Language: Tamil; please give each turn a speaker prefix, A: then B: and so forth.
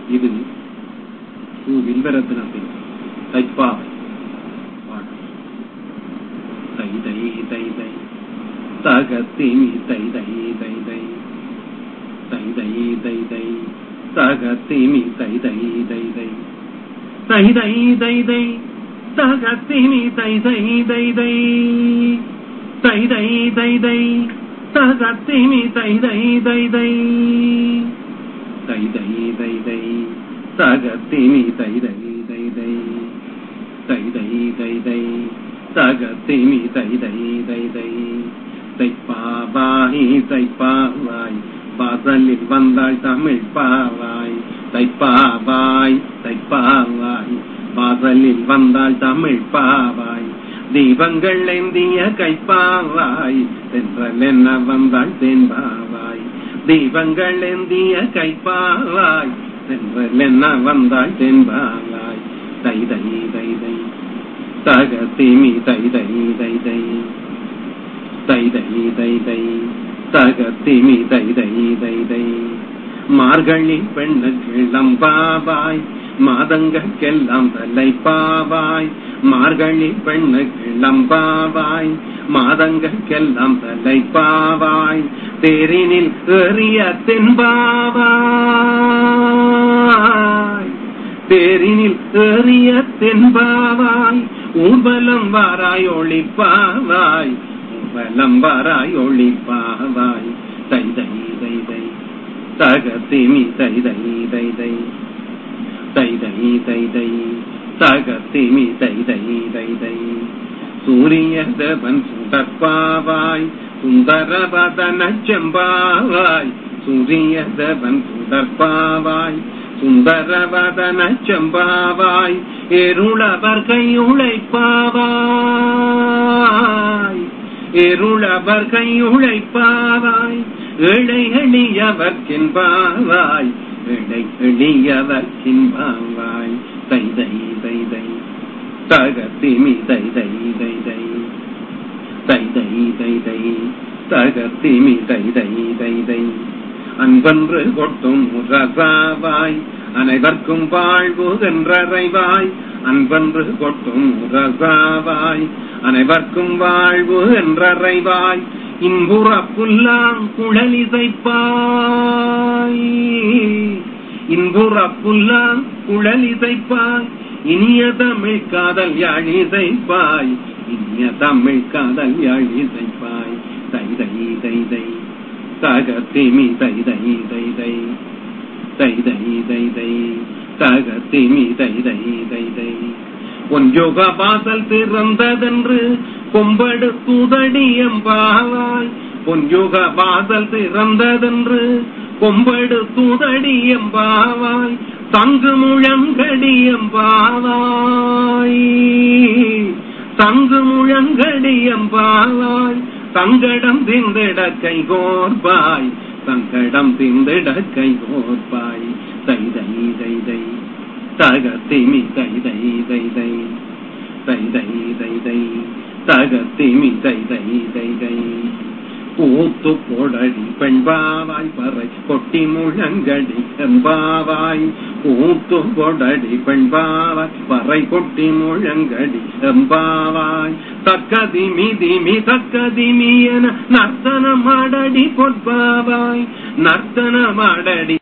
A: இது சு வில்வரத்தினத்தின் தைப்பாவை பாடல் தை தை தை தை தகத்திமி தை தை தை தை தை தை தை தை தகத்திமி தை தை தை தை தை தை தை தை தகத்திமி தை தை தை தை தை தை தை தை தகத்திமி தை தை தை தை தை தை தை தை தகத்திமி தை தை தை தை தை தை தை தை தகத்திமி தை தை தை தை தைப்பாவாய் தைப்பாவாய் வாசலில் வந்தாள் தமிழ் பாவாய் தைப்பாவாய் தைப்பாவாய் வாசலில் வந்தாள் தமிழ் பாவாய் தீபங்கள் ஏந்திய கைப்பாவாய் சென்றல் என்ன வந்தாள் தென்பாவாய் தீபங்கள் ஏந்திய கைப்பாவாய் சென்றல் என்ன வந்தாள் தென்பாவாய் தை தை தை தை தகத்திமி தை தை தை தை தை தை தை தை தகத்திமி தை தை தை தை மார்கழி பெண்ணுக்கு பாவாய் மாதங்கற்கெல்லாம் தலை பாவாய் மார்கழி பெண்ணுக்கு பாவாய் மாதங்கற்கெல்லாம் தலை பாவாய் தேரினில் ஏறிய தென்பாவாய் தேரினில் ஏறிய தென்பாவாய் ஊர்வலம் வாராய் ஒளிப்பாவாய் ஊர்வலம் வாராய் ஒளிப்பாவாய் தை தை தை தை தகத்திமி தை தை தை தை தை தை தை தை தகத்திமி தை தை தை தை சூரிய தேவன் சுடற்பாவாய் சுந்தரவதன செம்பாவாய் சூரிய தேவன் சுடற்பாவாய் சுந்தரவதன செம்பாவாய் எருளவர் கையுழைப்பாவாய் எருளவர் கையுழைப்பாவாய் ஏழை எளியவர்க்கின்பாவாய் ஏழை எளியவர்க்கின்பாவாய் தை தை தை தை தகத்திமி தை தை தை தை தை தை தை தை தகத்திமி தை தை தை தை அன்பன்று கொட்டும் ரசாவாய் அனைவர்க்கும் வாழ்வு என்றறைவாய் அன்பன்று கொட்டும் ரசாவாய் அனைவர்க்கும் வாழ்வு என்றறைவாய் இன்புற புல்லாம் குழலிசைப்பாய் இன்புற புல்லாம் குழலிசைப்பாய் இனிய தமிழ் காதல் யாழிசைப்பாய் இனிய தமிழ் காதல் யாழிசைப்பாய் தை தை தை தை தகத்திமி தை தை தை தை தை தை தை தை தகத்திமி தை தை தை தை பொன்யோக வாசல் திறந்ததென்று கொம்படு துதடியம்பாவாய் பொன்யோக வாசல் திறந்ததென்று கொம்படு துதடியம்பாவாய் தங்கு முழங்கடியம்பாவாய் தங்கு முழங்கடியம்பாவாய் தங்கடம் திந்திட கை கோர்பாய் தங்கடம் திந்திட கை கோர்பாய் தை தை தை தை தகத்திமி தை தை தை தை தை தை தை தை தகத்திமி தை தை தை தை கூத்து பொடடி பெண்பாவாய் பறை கொட்டி முழங்கடி எம்பாவாய் கூத்து பொடடி பெண்பாவாய் பறை கொட்டி முழங்கடி எம்பாவாய் தக்கதிமி திமி தக்கதிமி என நர்த்தனமாடடி பொற்பாவாய் நர்த்தனமாடடி